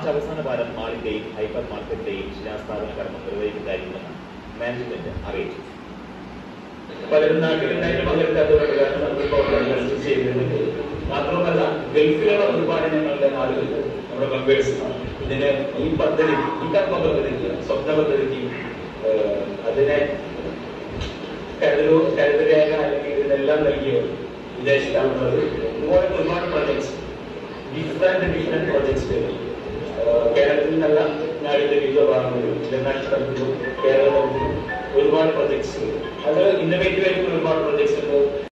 March അവസാന വാരം മാളിന്റെയും hyper മാർക്കറ്റിന്റെയും ശിലാസ്ഥാപന കർമ്മം നിർവഹിക്കുന്നതായിരിക്കുമെന്ന് മാനേജ്മെന്റ് അറിയിച്ചു പലരും നാട്ടിലുണ്ടായിട്ട് പങ്കെടുക്കാത്തതുകൊണ്ട് കാരണം നമ്മളിപ്പോൾ രജിസ്റ്റർ ചെയ്തിരുന്നുണ്ട് മാത്രമല്ല ഗൾഫിലുള്ള ഒരുപാട് ഞങ്ങളുടെ ആളുകൾ നമ്മുടെ മെമ്പേഴ്സ് ഇതിന് ഈ പദ്ധതി ഈ കർമ്മ പദ്ധതിക്ക് സ്വപ്ന പദ്ധതിക്ക് ഏഹ്, അതിനെ കരുതലോ കരുതരേഖ അല്ലെങ്കിൽ ഇതിനെല്ലാം നൽകിയ വിദേശത്താണുള്ളത് ഇതുപോലെ ഒരുപാട് പ്രോജക്ട്സ് ഡിഫറെന്റ് ഡിഫറെന്റ് പ്രോജക്ട്സ് കേരളത്തിൽ നിന്നല്ല നാടിന്റെ വിവിധ ഭാഗങ്ങളിലും ഇന്റർനാഷണൽ തലത്തിലും കേരള തലത്തിലും ഒരുപാട് പ്രൊജക്ട്സ് അത് ഇന്നോവേറ്റീവ് ആയിട്ടുള്ള ഒരുപാട് പ്രൊജക്ട്സ് ഉണ്ട്